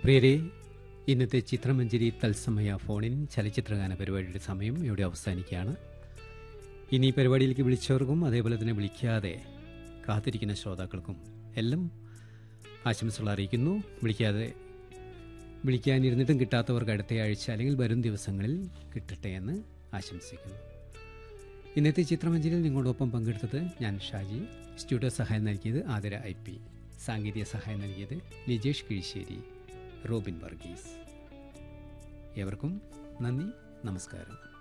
പ്രിയരെ ഇന്നത്തെ ചിത്രമഞ്ജരി തത്സമയ ഫോണിൻ ചലച്ചിത്രഗാന പരിപാടിയുടെ സമയം ഇവിടെ അവസാനിക്കുകയാണ് ഇനി ഈ പരിപാടിയിലേക്ക് വിളിച്ചവർക്കും അതേപോലെ തന്നെ വിളിക്കാതെ കാത്തിരിക്കുന്ന ശ്രോതാക്കൾക്കും എല്ലാം ആശംസകൾ അറിയിക്കുന്നു വിളിക്കാതെ വിളിക്കാനിരുന്നിട്ടും കിട്ടാത്തവർക്ക് അടുത്ത ആഴ്ച അല്ലെങ്കിൽ വരും ദിവസങ്ങളിൽ കിട്ടട്ടെ എന്ന് ആശംസിക്കുന്നു ഇന്നത്തെ ചിത്രമഞ്ജരിയിൽ നിങ്ങളോടൊപ്പം പങ്കെടുത്തത് ഞാൻ ഷാജി സ്റ്റുഡിയോ സഹായം നൽകിയത് ആതിര ഐ പി സാങ്കേതിക സഹായം നൽകിയത് നിജേഷ് കിഴിശ്ശേരി റോബിൻ വർഗീസ് ഏവർക്കും നന്ദി നമസ്കാരം